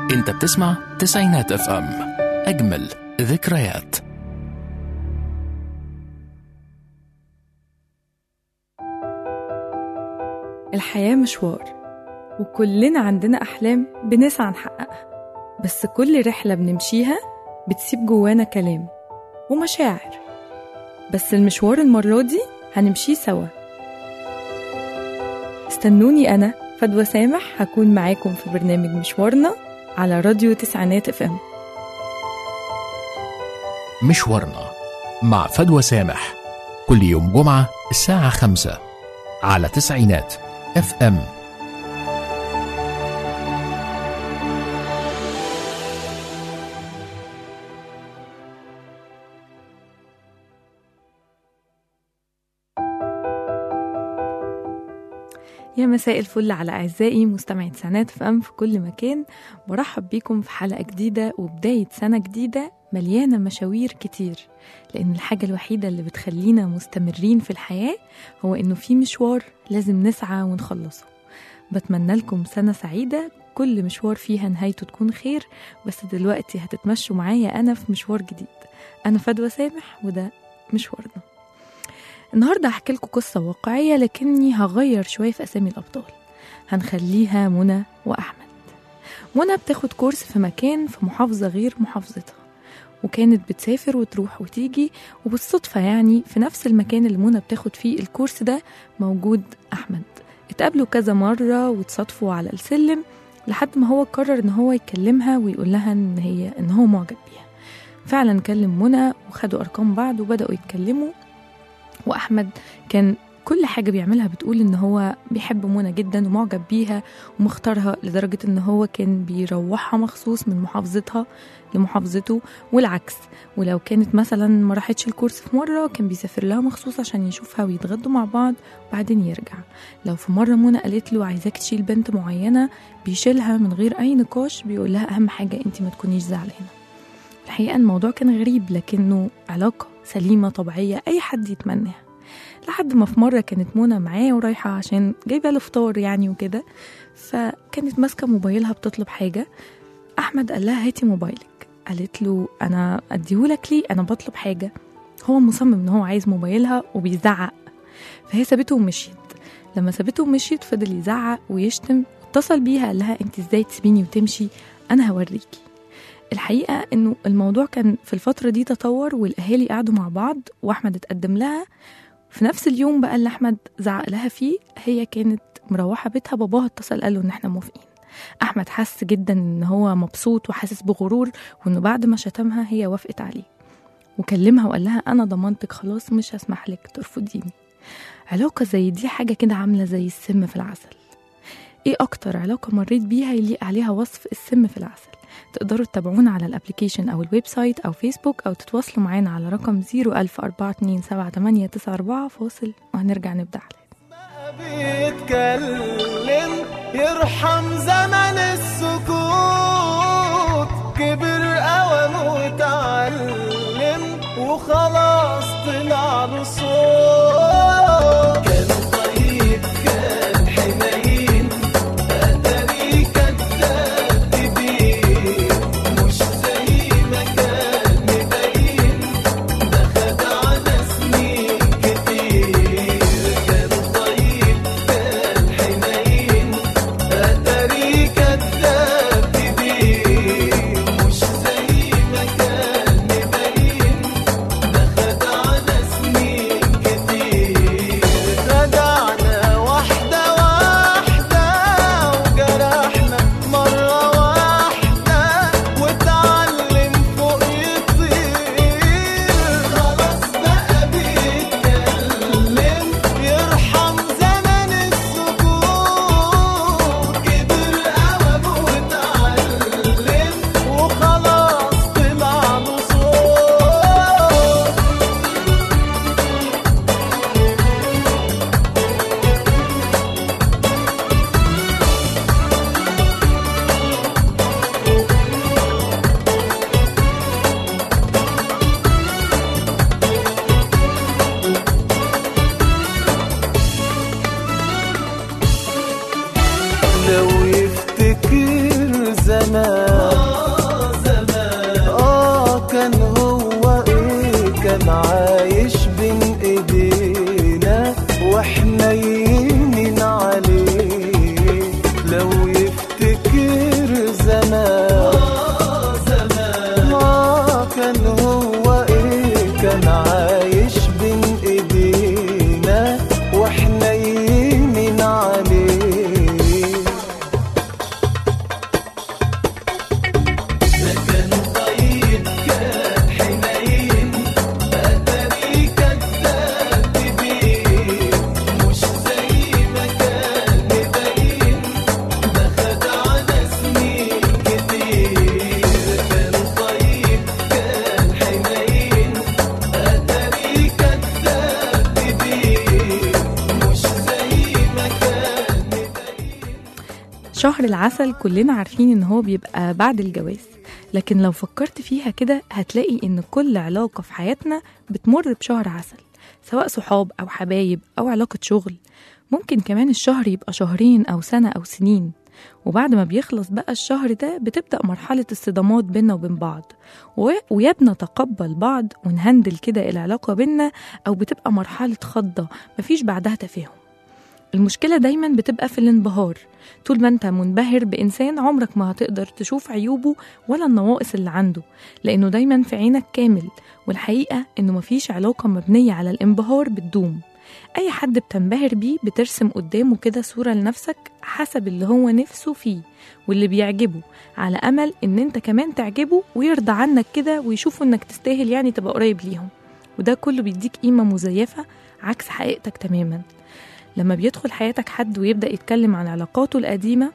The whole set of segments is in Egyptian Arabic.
انت بتسمع تسعينات اف ام اجمل ذكريات الحياة مشوار وكلنا عندنا أحلام بنسعى نحققها بس كل رحلة بنمشيها بتسيب جوانا كلام ومشاعر بس المشوار المرة دي هنمشيه سوا استنوني أنا فدوى سامح هكون معاكم في برنامج مشوارنا على راديو تسعينات اف ام مشوارنا مع فدوى سامح كل يوم جمعة الساعة خمسة على تسعينات اف ام يا مساء الفل على أعزائي مستمعي تسعينات في أم في كل مكان برحب بيكم في حلقة جديدة وبداية سنة جديدة مليانة مشاوير كتير لأن الحاجة الوحيدة اللي بتخلينا مستمرين في الحياة هو إنه في مشوار لازم نسعى ونخلصه بتمنى لكم سنة سعيدة كل مشوار فيها نهايته تكون خير بس دلوقتي هتتمشوا معايا أنا في مشوار جديد أنا فدوى سامح وده مشوارنا النهاردة هحكي لكم قصة واقعية لكني هغير شوية في أسامي الأبطال هنخليها منى وأحمد منى بتاخد كورس في مكان في محافظة غير محافظتها وكانت بتسافر وتروح وتيجي وبالصدفة يعني في نفس المكان اللي منى بتاخد فيه الكورس ده موجود أحمد اتقابلوا كذا مرة وتصادفوا على السلم لحد ما هو قرر ان هو يكلمها ويقول لها ان هي ان هو معجب بيها فعلا كلم منى وخدوا ارقام بعض وبداوا يتكلموا واحمد كان كل حاجه بيعملها بتقول ان هو بيحب منى جدا ومعجب بيها ومختارها لدرجه ان هو كان بيروحها مخصوص من محافظتها لمحافظته والعكس ولو كانت مثلا ما راحتش الكورس في مره كان بيسافر لها مخصوص عشان يشوفها ويتغدوا مع بعض وبعدين يرجع لو في مره منى قالت له عايزاك تشيل بنت معينه بيشيلها من غير اي نقاش بيقول لها اهم حاجه انت ما تكونيش زعلانه الحقيقه الموضوع كان غريب لكنه علاقه سليمه طبيعيه اي حد يتمناها لحد ما في مره كانت منى معاه ورايحه عشان جايبه له فطار يعني وكده فكانت ماسكه موبايلها بتطلب حاجه احمد قال لها هاتي موبايلك قالت له انا اديهولك ليه انا بطلب حاجه هو مصمم ان هو عايز موبايلها وبيزعق فهي سابته ومشيت لما سابته ومشيت فضل يزعق ويشتم اتصل بيها قال لها انت ازاي تسيبيني وتمشي انا هوريكي الحقيقه انه الموضوع كان في الفتره دي تطور والاهالي قعدوا مع بعض واحمد اتقدم لها في نفس اليوم بقى اللي احمد زعق لها فيه هي كانت مروحه بيتها باباها اتصل قال له ان احنا موافقين احمد حس جدا ان هو مبسوط وحاسس بغرور وانه بعد ما شتمها هي وافقت عليه وكلمها وقال لها انا ضمنتك خلاص مش هسمح لك ترفضيني علاقه زي دي حاجه كده عامله زي السم في العسل ايه اكتر علاقه مريت بيها يليق عليها وصف السم في العسل تقدروا تتابعونا على الابليكيشن او الويب سايت او فيسبوك او تتواصلوا معانا على رقم 010427894 فاصل وهنرجع نبدا عليه بيتكلم يرحم زمن السكوت كبر قوم وتعلم وخلاص طلع له صوت كان طيب كان حنين أدري كذاب كبير مش زي ما كان مبين ده خد على سنين كتير كان طيب كان حنين أدري كذاب كبير مش زي ما كان مبين ده خد على سنين كتير خدعنا واحدة واحدة وجرحنا مرة واحدة واتعلم فوق يطير خلاص بقى بيتكلم يرحم زمن السكوت كبر قوم واتعلم وخلاص طلع له صوت لو يفتكر زمان شهر العسل كلنا عارفين ان هو بيبقى بعد الجواز لكن لو فكرت فيها كده هتلاقي ان كل علاقة في حياتنا بتمر بشهر عسل سواء صحاب او حبايب او علاقة شغل ممكن كمان الشهر يبقى شهرين او سنة او سنين وبعد ما بيخلص بقى الشهر ده بتبدأ مرحلة الصدامات بينا وبين بعض و- ويا بنتقبل بعض ونهندل كده العلاقة بينا أو بتبقى مرحلة خضة مفيش بعدها تفاهم المشكلة دايما بتبقى في الانبهار طول ما انت منبهر بإنسان عمرك ما هتقدر تشوف عيوبه ولا النواقص اللي عنده لأنه دايما في عينك كامل والحقيقة إنه مفيش علاقة مبنية على الانبهار بتدوم أي حد بتنبهر بيه بترسم قدامه كده صورة لنفسك حسب اللي هو نفسه فيه واللي بيعجبه على أمل إن أنت كمان تعجبه ويرضى عنك كده ويشوفوا إنك تستاهل يعني تبقى قريب ليهم وده كله بيديك قيمة مزيفة عكس حقيقتك تماما لما بيدخل حياتك حد ويبدأ يتكلم عن علاقاته القديمة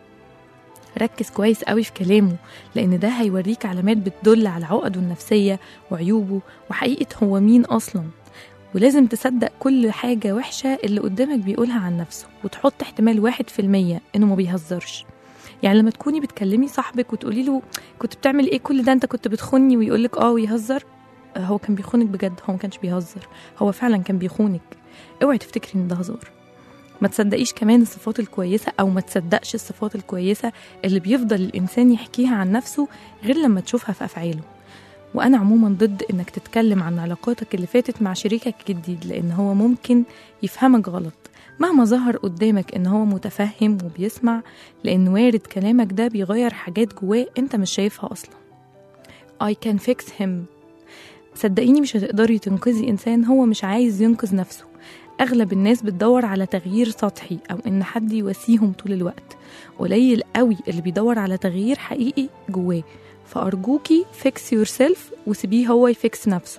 ركز كويس قوي في كلامه لأن ده هيوريك علامات بتدل على عقده النفسية وعيوبه وحقيقة هو مين أصلا ولازم تصدق كل حاجة وحشة اللي قدامك بيقولها عن نفسه وتحط احتمال واحد في المية إنه ما بيهزرش يعني لما تكوني بتكلمي صاحبك وتقولي له كنت بتعمل ايه كل ده انت كنت بتخوني ويقولك اه ويهزر آه، هو كان بيخونك بجد هو ما كانش بيهزر هو فعلا كان بيخونك اوعي تفتكري ان ده هزار ما تصدقيش كمان الصفات الكويسة أو ما تصدقش الصفات الكويسة اللي بيفضل الإنسان يحكيها عن نفسه غير لما تشوفها في أفعاله وأنا عموما ضد إنك تتكلم عن علاقاتك اللي فاتت مع شريكك الجديد لأن هو ممكن يفهمك غلط مهما ظهر قدامك إن هو متفهم وبيسمع لأن وارد كلامك ده بيغير حاجات جواه أنت مش شايفها أصلا I can fix him صدقيني مش هتقدري تنقذي إنسان هو مش عايز ينقذ نفسه أغلب الناس بتدور على تغيير سطحي أو إن حد يواسيهم طول الوقت قليل قوي اللي بيدور على تغيير حقيقي جواه فأرجوكي fix yourself وسيبيه هو يفكس نفسه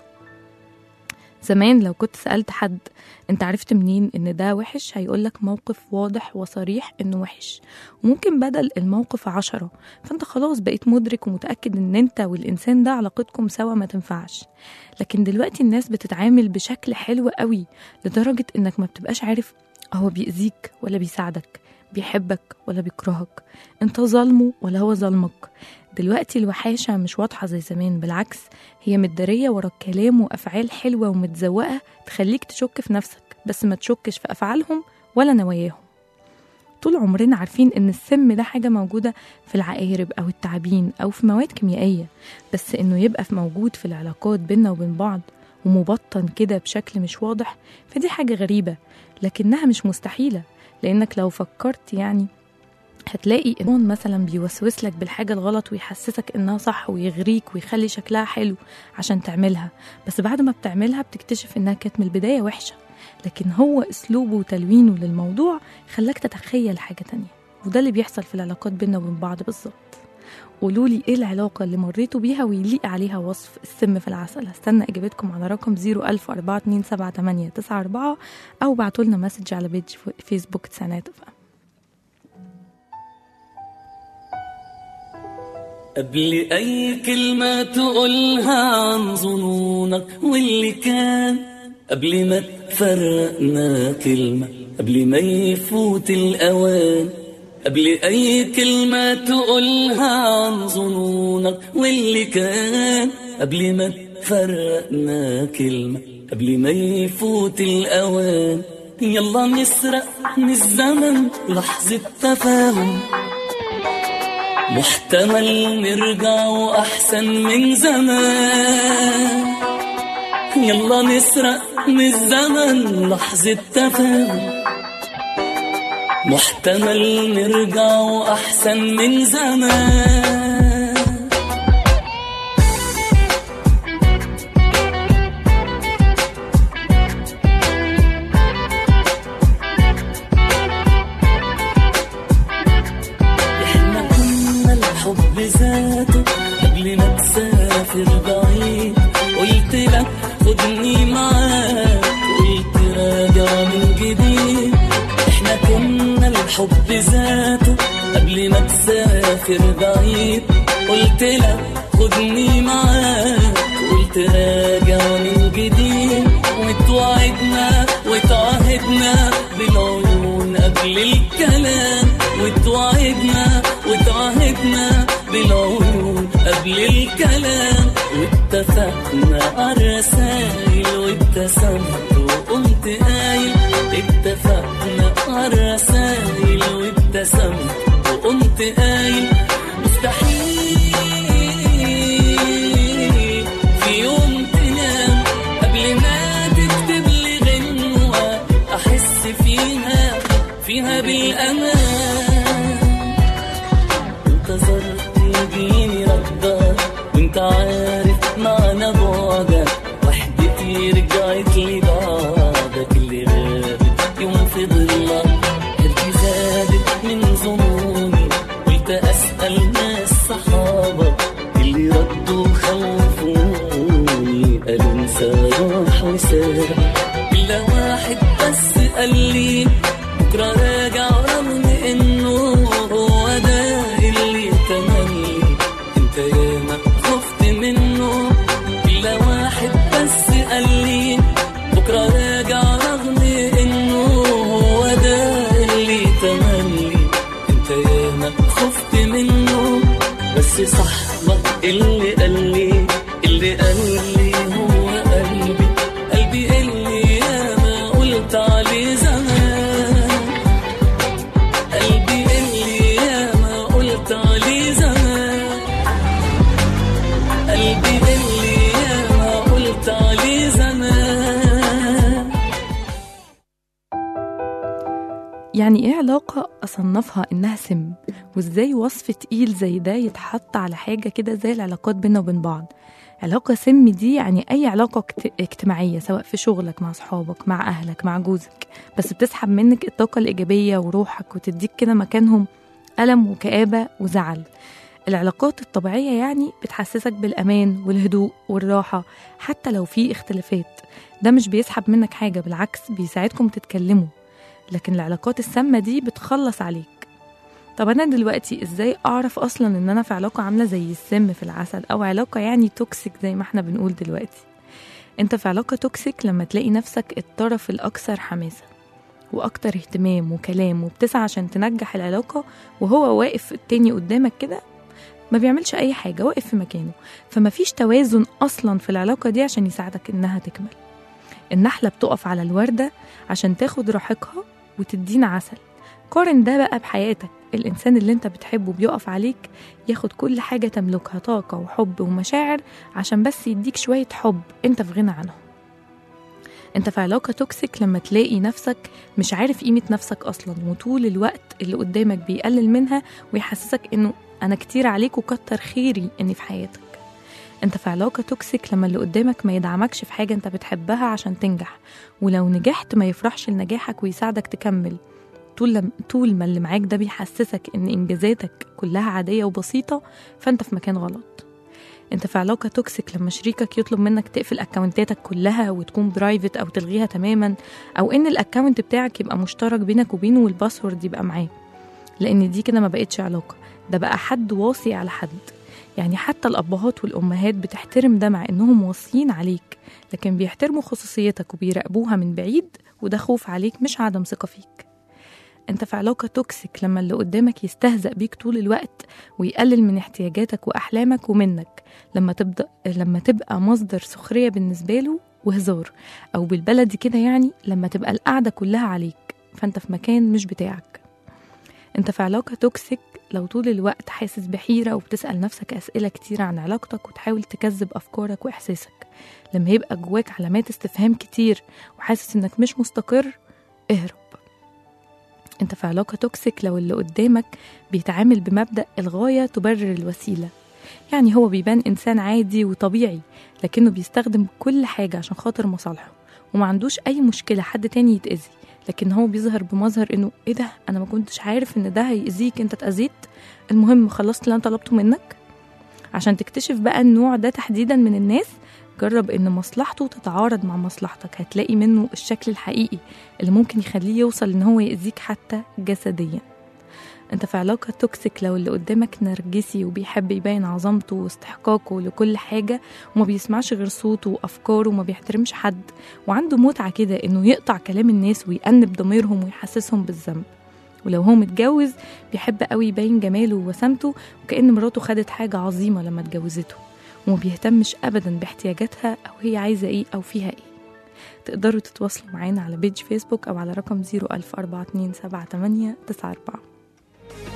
زمان لو كنت سألت حد انت عرفت منين ان ده وحش هيقولك موقف واضح وصريح انه وحش وممكن بدل الموقف عشرة فانت خلاص بقيت مدرك ومتأكد ان انت والإنسان ده علاقتكم سوا ما تنفعش لكن دلوقتي الناس بتتعامل بشكل حلو قوي لدرجة انك ما بتبقاش عارف هو بيأذيك ولا بيساعدك بيحبك ولا بيكرهك انت ظالمه ولا هو ظالمك دلوقتي الوحاشة مش واضحة زي زمان بالعكس هي متدارية ورا الكلام وأفعال حلوة ومتزوقة تخليك تشك في نفسك بس ما تشكش في أفعالهم ولا نواياهم طول عمرنا عارفين إن السم ده حاجة موجودة في العقارب أو التعابين أو في مواد كيميائية بس إنه يبقى في موجود في العلاقات بينا وبين بعض ومبطن كده بشكل مش واضح فدي حاجة غريبة لكنها مش مستحيلة لأنك لو فكرت يعني هتلاقي إن مثلا بيوسوس لك بالحاجة الغلط ويحسسك إنها صح ويغريك ويخلي شكلها حلو عشان تعملها بس بعد ما بتعملها بتكتشف إنها كانت من البداية وحشة لكن هو أسلوبه وتلوينه للموضوع خلاك تتخيل حاجة تانية وده اللي بيحصل في العلاقات بينا وبين بعض بالظبط قولولي ايه العلاقة اللي مريتوا بيها ويليق عليها وصف السم في العسل هستنى اجابتكم على رقم 010427894 او بعتولنا مسج على بيج فيسبوك تسانات فهم قبل أي كلمة تقولها عن ظنونك واللي كان قبل ما تفرقنا كلمة قبل ما يفوت الأوان قبل أي كلمة تقولها عن ظنونك واللي كان قبل ما تفرقنا كلمة قبل ما يفوت الأوان يلا نسرق من الزمن لحظة تفاهم محتمل نرجع وأحسن من زمان يلا نسرق من الزمن لحظة تفاهم محتمل نرجع وأحسن من زمان احنا كنا الحب ذاته قبل ما تسافر بعيد قلت لك خدني معاك قلت راجع من جديد احنا كنا الحب ذاته قبل ما تسافر بعيد قلت لك خدني معاك قلت راجع من جديد وتوعدنا وتعهدنا بالعيون قبل الكلام وتوعدنا بالعيون قبل الكلام واتفقنا عالرسايل وابتسمت وقمت قايل اتفقنا عالرسايل وابتسمت وقمت قايل مستحيل في يوم تنام قبل ما تكتب لي غنوة أحس فيها فيها بالأمان انتظرت يجيني ردة وانت عارف معنى بعدك وحدتي رجعت لي بعدك اللي غابت يوم في ضلك قلبي زادت من ظنوني قلت أسأل ناس صحابك اللي ردوا خوفوني قالوا انسى راح وساب إلا واحد بس قال لي بكرة راجع رغم إنه هو ده اللي تملي انت ياما خفت منه إلا واحد بس قال لي بكرة راجع رغم إنه هو ده اللي تملي انت ياما خفت منه بس صاحبك اللي قال لي اللي قال لي هو قلبي قلبي اللي ياما قلت عليه زمان قلبي اللي ياما قلت عليه زمان قلبي اللي ياما قلت عليه زمان يعني ايه علاقة أصنفها إنها سم وإزاي وصف تقيل زي ده يتحط على حاجة كده زي العلاقات بينا وبين بعض علاقة سم دي يعني أي علاقة اجت- اجتماعية سواء في شغلك مع أصحابك مع أهلك مع جوزك بس بتسحب منك الطاقة الإيجابية وروحك وتديك كده مكانهم ألم وكآبة وزعل العلاقات الطبيعية يعني بتحسسك بالأمان والهدوء والراحة حتى لو في اختلافات ده مش بيسحب منك حاجة بالعكس بيساعدكم تتكلموا لكن العلاقات السامة دي بتخلص عليك طب أنا دلوقتي إزاي أعرف أصلا إن أنا في علاقة عاملة زي السم في العسل أو علاقة يعني توكسيك زي ما احنا بنقول دلوقتي أنت في علاقة توكسيك لما تلاقي نفسك الطرف الأكثر حماسة وأكتر اهتمام وكلام وبتسعى عشان تنجح العلاقة وهو واقف التاني قدامك كده ما بيعملش أي حاجة واقف في مكانه فما فيش توازن أصلا في العلاقة دي عشان يساعدك إنها تكمل النحلة بتقف على الوردة عشان تاخد راحتها وتدينا عسل قارن ده بقى بحياتك الإنسان اللي انت بتحبه بيقف عليك ياخد كل حاجة تملكها طاقة وحب ومشاعر عشان بس يديك شوية حب انت في غنى عنهم انت في علاقة توكسيك لما تلاقي نفسك مش عارف قيمة نفسك أصلا وطول الوقت اللي قدامك بيقلل منها ويحسسك انه أنا كتير عليك وكتر خيري اني في حياتك انت في علاقة توكسيك لما اللي قدامك ما يدعمكش في حاجة انت بتحبها عشان تنجح ولو نجحت ما يفرحش لنجاحك ويساعدك تكمل طول لم... طول ما اللي معاك ده بيحسسك ان انجازاتك كلها عادية وبسيطة فانت في مكان غلط انت في علاقة توكسيك لما شريكك يطلب منك تقفل اكونتاتك كلها وتكون برايفت او تلغيها تماما او ان الاكونت بتاعك يبقى مشترك بينك وبينه والباسورد يبقى معاه لان دي كده ما بقتش علاقة ده بقى حد واصي على حد يعني حتى الأبهات والأمهات بتحترم ده مع إنهم واصيين عليك لكن بيحترموا خصوصيتك وبيراقبوها من بعيد وده خوف عليك مش عدم ثقة فيك انت في علاقة توكسيك لما اللي قدامك يستهزأ بيك طول الوقت ويقلل من احتياجاتك وأحلامك ومنك لما تبدأ لما تبقى مصدر سخرية بالنسبة له وهزار أو بالبلدي كده يعني لما تبقى القعدة كلها عليك فانت في مكان مش بتاعك انت في علاقة توكسيك لو طول الوقت حاسس بحيرة وبتسأل نفسك أسئلة كتير عن علاقتك وتحاول تكذب أفكارك وإحساسك لما يبقى جواك علامات استفهام كتير وحاسس إنك مش مستقر اهرب انت في علاقة توكسيك لو اللي قدامك بيتعامل بمبدأ الغاية تبرر الوسيلة يعني هو بيبان إنسان عادي وطبيعي لكنه بيستخدم كل حاجة عشان خاطر مصالحه وما عندوش أي مشكلة حد تاني يتأذي لكن هو بيظهر بمظهر انه ايه ده انا ما كنتش عارف ان ده هيأذيك انت اتأذيت المهم خلصت اللي انا طلبته منك عشان تكتشف بقى النوع ده تحديدا من الناس جرب ان مصلحته تتعارض مع مصلحتك هتلاقي منه الشكل الحقيقي اللي ممكن يخليه يوصل ان هو يأذيك حتى جسديا انت في علاقة توكسيك لو اللي قدامك نرجسي وبيحب يبين عظمته واستحقاقه لكل حاجة وما بيسمعش غير صوته وأفكاره وما بيحترمش حد وعنده متعة كده إنه يقطع كلام الناس ويأنب ضميرهم ويحسسهم بالذنب ولو هو متجوز بيحب قوي يبين جماله ووسامته وكأن مراته خدت حاجة عظيمة لما اتجوزته وما بيهتمش أبدا باحتياجاتها أو هي عايزة إيه أو فيها إيه تقدروا تتواصلوا معانا على بيج فيسبوك أو على رقم 014278994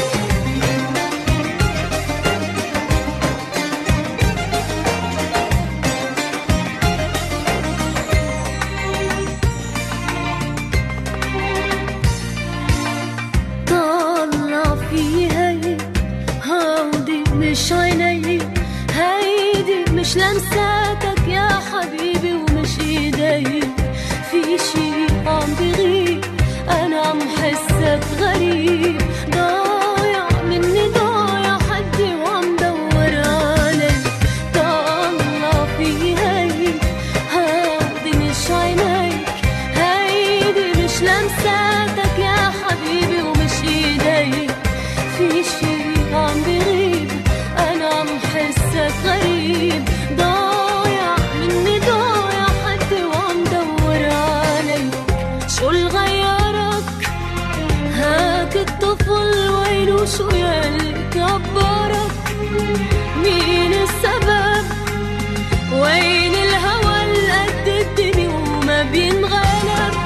طلع فيها هودي مش عيني هيدي مش لمساتك يا حبيبي ومش ايدي في شي عم بغيب انا عم حسك غريب ضايع مني ضايع حدي وعم دور عليك طلع فيها هودي مش عينيك هيدي مش لمساتك يا حبيبي ومش ايدي في شي عم بغيب انا عم حسك غريب ضايع مني ضايع حدي وعم دور عليك شو اللي غيرك هاك الطفل وينه شو يلي كبرك مين السبب وين الهوى القد الدنيا وما بينغلب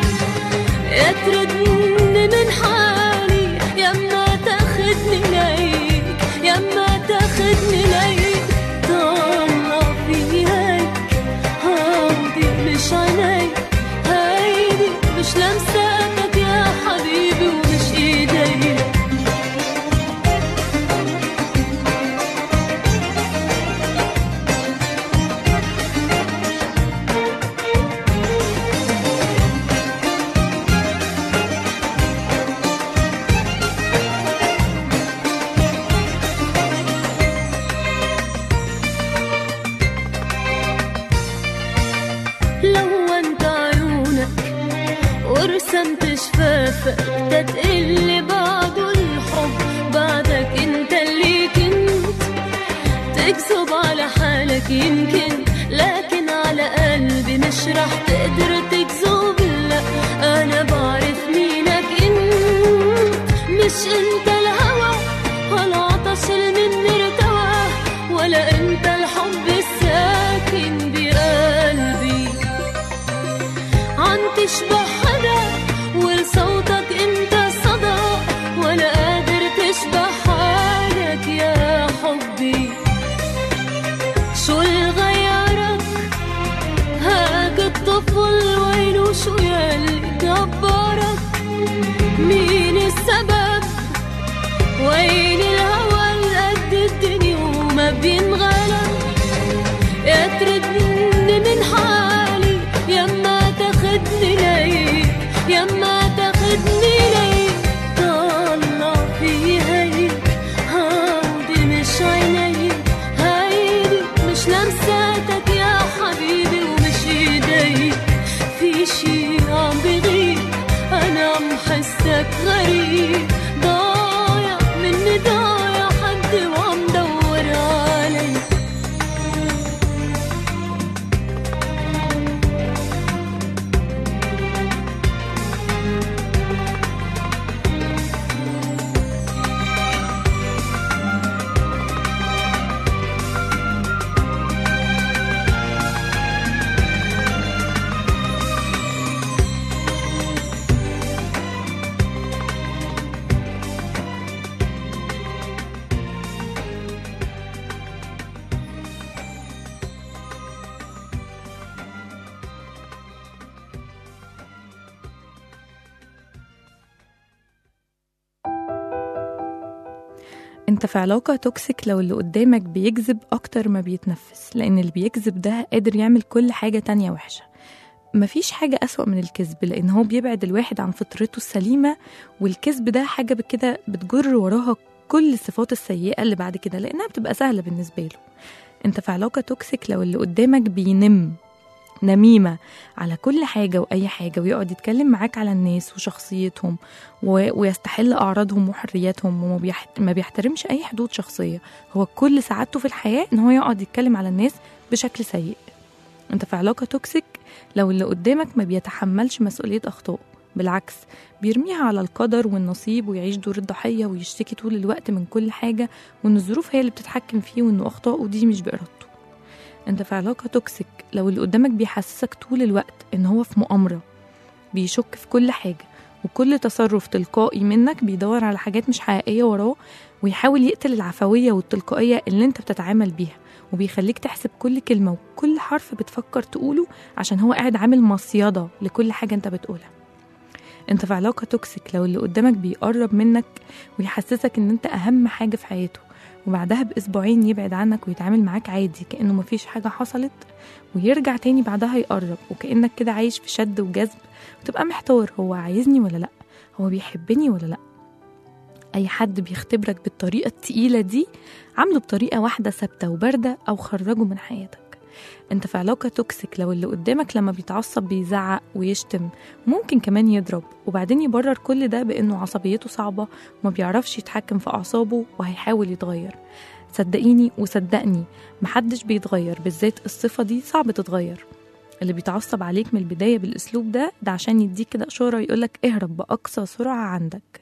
اتردني من حالي يما تاخدني ليك يما تاخدني ليك طلع في هيك هودي مش عينيك هيدي مش لمساتك يا حبيبي ومش ايديك لونت عيونك ورسمت شفافك تتقلي بعد الحب بعدك انت اللي كنت تكذب على حالك يمكن لكن على قلبي مش رح تقدر تكذب لا انا بعرف مينك انت مش انت الهوى ولا عطش المن ارتوى ولا انت الحب الساكن بقلبي عم تشبه حدا ولصوتك انت صدى ولا قادر تشبه حالك يا حبي شو اللي غيرك هاك الطفل وينه شو يلي كبرك مين السبب وين الهوى القد الدنيا وما بينغلب اتردني من حالي يما تاخدني ليك يما تاخدني ليك طلع في هيك هودي مش عينيك هيدي مش لمساتك يا حبيبي ومش ايديك في شي عم بغيب انا عم حسك غريب ضايع مني ضايع حدي وعم دور عليك انت في علاقة توكسيك لو اللي قدامك بيكذب أكتر ما بيتنفس لأن اللي بيكذب ده قادر يعمل كل حاجة تانية وحشة مفيش حاجة أسوأ من الكذب لأن هو بيبعد الواحد عن فطرته السليمة والكذب ده حاجة كده بتجر وراها كل الصفات السيئة اللي بعد كده لأنها بتبقى سهلة بالنسبة له انت في علاقة توكسيك لو اللي قدامك بينم نميمة على كل حاجة وأي حاجة ويقعد يتكلم معاك على الناس وشخصيتهم و... ويستحل أعراضهم وحرياتهم وما بيح... ما بيحترمش أي حدود شخصية هو كل سعادته في الحياة إن هو يقعد يتكلم على الناس بشكل سيء أنت في علاقة توكسيك لو اللي قدامك ما بيتحملش مسؤولية أخطائه بالعكس بيرميها على القدر والنصيب ويعيش دور الضحية ويشتكي طول الوقت من كل حاجة وإن الظروف هي اللي بتتحكم فيه وإن أخطائه دي مش بإرادته أنت في علاقة توكسيك لو اللي قدامك بيحسسك طول الوقت إن هو في مؤامرة بيشك في كل حاجة وكل تصرف تلقائي منك بيدور على حاجات مش حقيقية وراه ويحاول يقتل العفوية والتلقائية اللي انت بتتعامل بيها وبيخليك تحسب كل كلمة وكل حرف بتفكر تقوله عشان هو قاعد عامل مصيدة لكل حاجة انت بتقولها انت في علاقة توكسيك لو اللي قدامك بيقرب منك ويحسسك ان انت اهم حاجة في حياته وبعدها باسبوعين يبعد عنك ويتعامل معاك عادي كانه مفيش حاجة حصلت ويرجع تاني بعدها يقرب وكانك كده عايش في شد وجذب وتبقى محتار هو عايزني ولا لا هو بيحبني ولا لا اي حد بيختبرك بالطريقة التقيلة دي عامله بطريقة واحدة ثابتة وباردة او خرجه من حياتك انت في علاقة توكسيك لو اللي قدامك لما بيتعصب بيزعق ويشتم ممكن كمان يضرب وبعدين يبرر كل ده بانه عصبيته صعبة وما بيعرفش يتحكم في اعصابه وهيحاول يتغير صدقيني وصدقني محدش بيتغير بالذات الصفة دي صعب تتغير اللي بيتعصب عليك من البداية بالأسلوب ده ده عشان يديك كده إشارة يقولك اهرب بأقصى سرعة عندك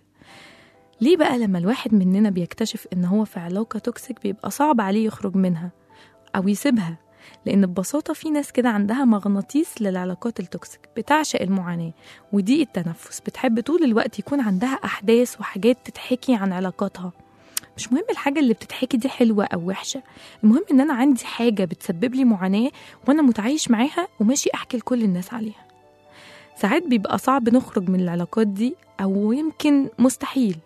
ليه بقى لما الواحد مننا بيكتشف إن هو في علاقة توكسيك بيبقى صعب عليه يخرج منها أو يسيبها لأن ببساطة في ناس كده عندها مغناطيس للعلاقات التوكسيك بتعشق المعاناة وضيق التنفس بتحب طول الوقت يكون عندها أحداث وحاجات تتحكي عن علاقاتها مش مهم الحاجة اللي بتتحكي دي حلوة أو وحشة المهم إن أنا عندي حاجة بتسبب لي معاناة وأنا متعايش معاها وماشي أحكي لكل الناس عليها ساعات بيبقى صعب نخرج من العلاقات دي أو يمكن مستحيل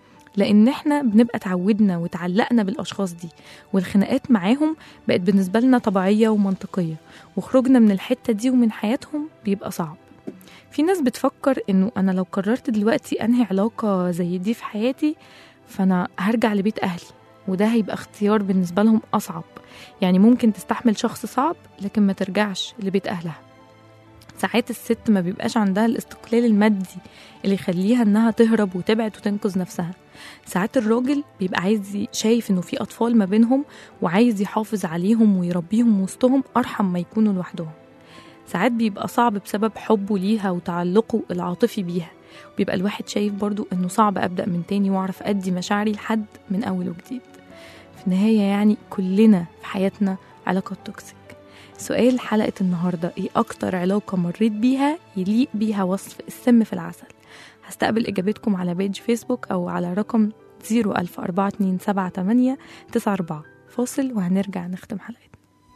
لأن احنا بنبقى اتعودنا وتعلقنا بالأشخاص دي والخناقات معاهم بقت بالنسبة لنا طبيعية ومنطقية وخروجنا من الحتة دي ومن حياتهم بيبقى صعب في ناس بتفكر إنه أنا لو قررت دلوقتي أنهي علاقة زي دي في حياتي فأنا هرجع لبيت أهلي وده هيبقى اختيار بالنسبة لهم أصعب يعني ممكن تستحمل شخص صعب لكن ما ترجعش لبيت أهلها ساعات الست ما بيبقاش عندها الاستقلال المادي اللي يخليها انها تهرب وتبعد وتنقذ نفسها ساعات الراجل بيبقى عايز ي- شايف انه في اطفال ما بينهم وعايز يحافظ عليهم ويربيهم وسطهم ارحم ما يكونوا لوحدهم ساعات بيبقى صعب بسبب حبه ليها وتعلقه العاطفي بيها بيبقى الواحد شايف برضو انه صعب ابدا من تاني واعرف ادي مشاعري لحد من اول وجديد في النهايه يعني كلنا في حياتنا علاقات توكسيك سؤال حلقة النهاردة ايه أكتر علاقة مريت بيها يليق بيها وصف السم في العسل هستقبل إجابتكم على بيج فيسبوك أو على رقم 014278894 فاصل وهنرجع نختم حلقتنا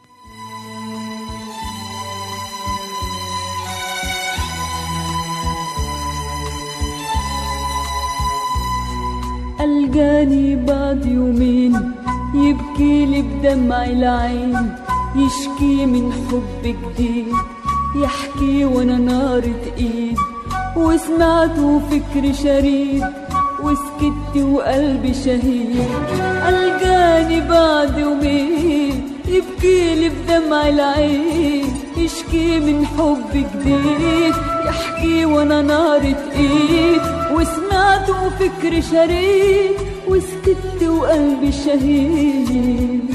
ألقاني بعد يومين يبكي لي بدمع العين يشكي من حب جديد يحكي وانا نارة ايد وسمعته فكر شريد وسكت وقلبي شهيد ألقاني بعد يومين يبكي لي بدمع العين يشكي من حب جديد يحكي وانا نارة ايد وسمعته فكر شريد وسكت وقلبي شهيد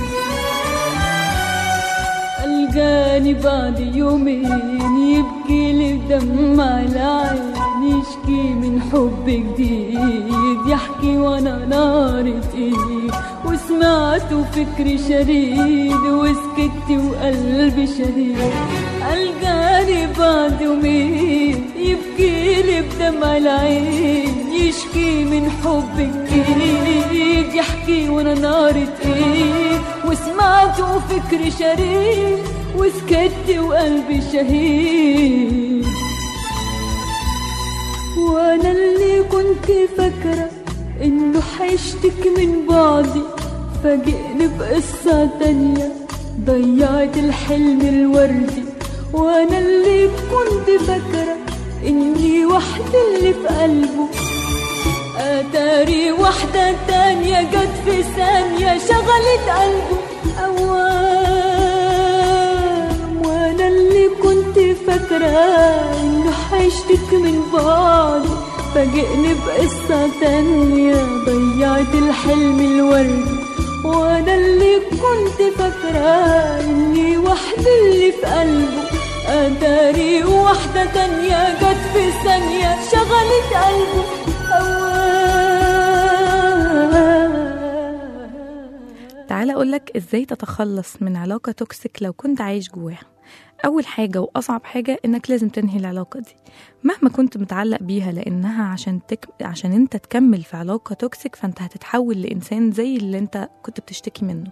ألقاني بعد يومين يبكي لي بدمع العين يشكي من حب جديد يحكي وانا نارة ايد وسمعته فكري شريد وسكت وقلبي شهيد ألقاني بعد يومين يبكي لي بدمع العين يشكي من حب جديد يحكي وانا نارة ايد وسمعته فكري شريد وسكت وقلبي شهيد وانا اللي كنت فاكرة انه حيشتك من بعدي فاجئني بقصة تانية ضيعت الحلم الوردي وانا اللي كنت فاكرة اني وحدة اللي في قلبه اتاري واحدة تانية جت في ثانية شغلت قلبه اوام وانا اللي كنت فاكرة انه حيشتك من بعدي فاجئني بقصة تانية ضيعت الحلم الوردي وانا اللي كنت فاكرة اني وحدة اللي في قلبه أداري واحدة تانية جت في ثانية شغلت قلبه هواه تعالى أقولك إزاي تتخلص من علاقة توكسيك لو كنت عايش جواها أول حاجة وأصعب حاجة إنك لازم تنهي العلاقة دي مهما كنت متعلق بيها لأنها عشان تك... عشان أنت تكمل في علاقة توكسيك فأنت هتتحول لإنسان زي اللي أنت كنت بتشتكي منه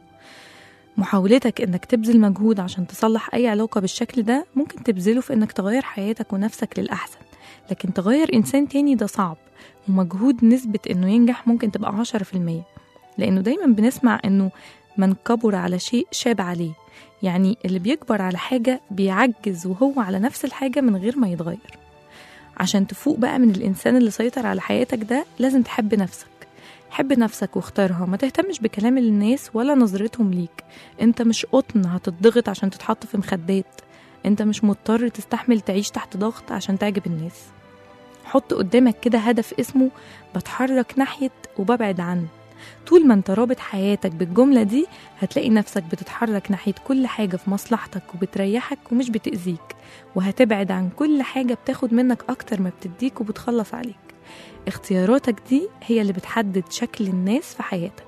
محاولتك إنك تبذل مجهود عشان تصلح أي علاقة بالشكل ده ممكن تبذله في إنك تغير حياتك ونفسك للأحسن لكن تغير إنسان تاني ده صعب ومجهود نسبة إنه ينجح ممكن تبقى عشرة في المية لأنه دايما بنسمع إنه من كبر على شيء شاب عليه يعني اللي بيكبر على حاجة بيعجز وهو على نفس الحاجة من غير ما يتغير عشان تفوق بقى من الإنسان اللي سيطر على حياتك ده لازم تحب نفسك حب نفسك واختارها ما تهتمش بكلام الناس ولا نظرتهم ليك انت مش قطن هتضغط عشان تتحط في مخدات انت مش مضطر تستحمل تعيش تحت ضغط عشان تعجب الناس حط قدامك كده هدف اسمه بتحرك ناحية وببعد عنه طول ما انت رابط حياتك بالجملة دي هتلاقي نفسك بتتحرك ناحية كل حاجة في مصلحتك وبتريحك ومش بتأذيك وهتبعد عن كل حاجة بتاخد منك أكتر ما بتديك وبتخلص عليك اختياراتك دي هي اللي بتحدد شكل الناس في حياتك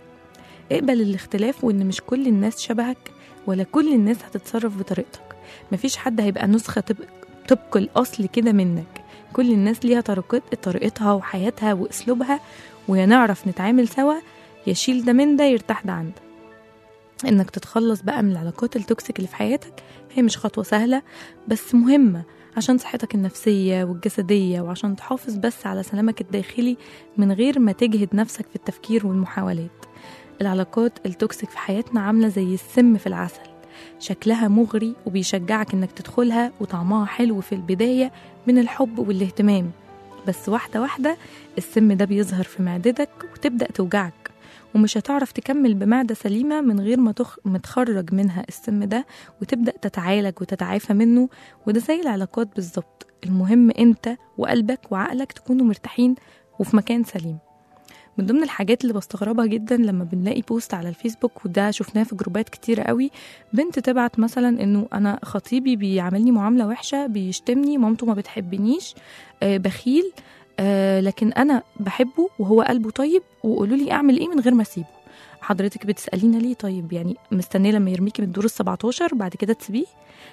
اقبل الاختلاف وان مش كل الناس شبهك ولا كل الناس هتتصرف بطريقتك مفيش حد هيبقى نسخة طبق, طبق الأصل كده منك كل الناس ليها طريقت طريقتها وحياتها وأسلوبها ويا نعرف نتعامل سوا يشيل ده من ده يرتاح ده عن ده انك تتخلص بقى من العلاقات التوكسيك اللي في حياتك هي مش خطوة سهلة بس مهمة عشان صحتك النفسية والجسدية وعشان تحافظ بس على سلامك الداخلي من غير ما تجهد نفسك في التفكير والمحاولات العلاقات التوكسيك في حياتنا عاملة زي السم في العسل شكلها مغري وبيشجعك انك تدخلها وطعمها حلو في البداية من الحب والاهتمام بس واحدة واحدة السم ده بيظهر في معدتك وتبدأ توجعك ومش هتعرف تكمل بمعدة سليمة من غير ما تخ... ما تخرج منها السم ده وتبدأ تتعالج وتتعافى منه وده زي العلاقات بالظبط المهم انت وقلبك وعقلك تكونوا مرتاحين وفي مكان سليم من ضمن الحاجات اللي بستغربها جدا لما بنلاقي بوست على الفيسبوك وده شفناه في جروبات كتيرة قوي بنت تبعت مثلا انه انا خطيبي بيعاملني معاملة وحشة بيشتمني مامته ما بتحبنيش آه بخيل آه لكن انا بحبه وهو قلبه طيب وقولوا لي اعمل ايه من غير ما اسيبه حضرتك بتسالينا ليه طيب يعني مستنيه لما يرميكي من الدور ال 17 بعد كده تسيبيه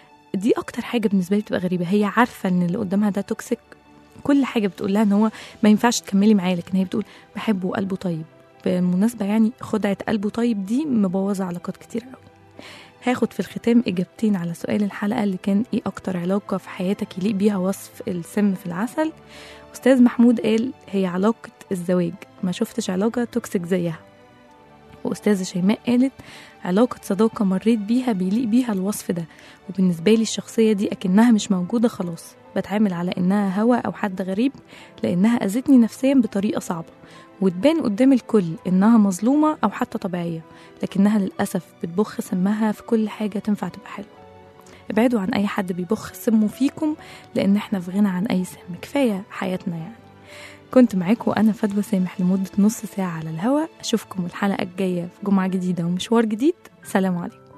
دي اكتر حاجه بالنسبه لي بتبقى غريبه هي عارفه ان اللي قدامها ده توكسيك كل حاجه بتقول لها ان هو ما ينفعش تكملي معاه لكن هي بتقول بحبه وقلبه طيب بالمناسبه يعني خدعه قلبه طيب دي مبوظه علاقات كتير قوي هاخد في الختام إجابتين على سؤال الحلقة اللي كان إيه أكتر علاقة في حياتك يليق بيها وصف السم في العسل أستاذ محمود قال هي علاقة الزواج ما شفتش علاقة توكسيك زيها وأستاذة شيماء قالت علاقة صداقة مريت بيها بيليق بيها الوصف ده وبالنسبة لي الشخصية دي أكنها مش موجودة خلاص بتعامل على إنها هوا أو حد غريب لأنها أذتني نفسيا بطريقة صعبة وتبان قدام الكل إنها مظلومة أو حتى طبيعية لكنها للأسف بتبخ سمها في كل حاجة تنفع تبقى حلوة ابعدوا عن أي حد بيبخ سمه فيكم لأن احنا في غنى عن أي سم كفاية حياتنا يعني كنت معاكم أنا فدوى سامح لمدة نص ساعة على الهوا أشوفكم الحلقة الجاية في جمعة جديدة ومشوار جديد سلام عليكم